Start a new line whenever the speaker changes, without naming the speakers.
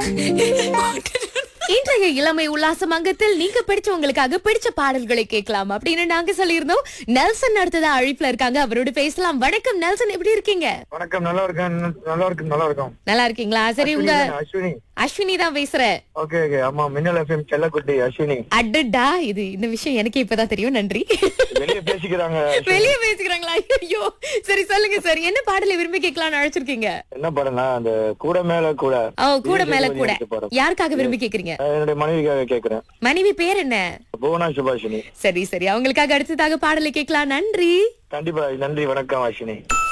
இன்றைய இளமை உல்லாச மங்கத்தில் நீங்க பிடிச்சவங்களுக்காக பிடிச்ச பாடல்களை கேட்கலாம் அப்படின்னு நாங்க சொல்லியிருந்தோம் நெல்சன் அடுத்ததா அழைப்புல இருக்காங்க அவரோட பேசலாம் வணக்கம் நெல்சன் எப்படி இருக்கீங்க
வணக்கம் நல்லா இருக்கேன் நல்லா இருக்கு நல்லா இருக்கும்
நல்லா இருக்கீங்களா சரி உங்க
அஸ்வினி
அஸ்வினி தான் பேசுறேன்
ஓகே ஓகே ஆமா மின்னல் எஃப்எம் செல்லக்குட்டி அஸ்வினி
அடடா இது இந்த விஷயம் எனக்கே இப்பதான் தெரியும் நன்றி
வெளியே பேசிக்கிறாங்க
வெளியே பேசிக்கிறாங்களா ஐயோ சரி சொல்லுங்க சார் என்ன பாடலை விரும்பி கேட்கலாம்னு அழைச்சிருக்கீங்க
என்ன படம்னா அந்த கூட மேல கூட
ஓ கூட மேல
ஜெயலலிதா
கூட
எடுத்த படம்.
யாருக்காக விரும்பி கேக்குறீங்க
அஹ் என்னுடைய மனைவிக்காக கேக்குறேன்
மனைவி பேர் என்ன
புவனா சுபாஷினி
சரி சரி அவங்களுக்காக அடுத்ததாக பாடலை கேட்கலாம் நன்றி
கண்டிப்பா நன்றி வணக்கம் அஸ்வினி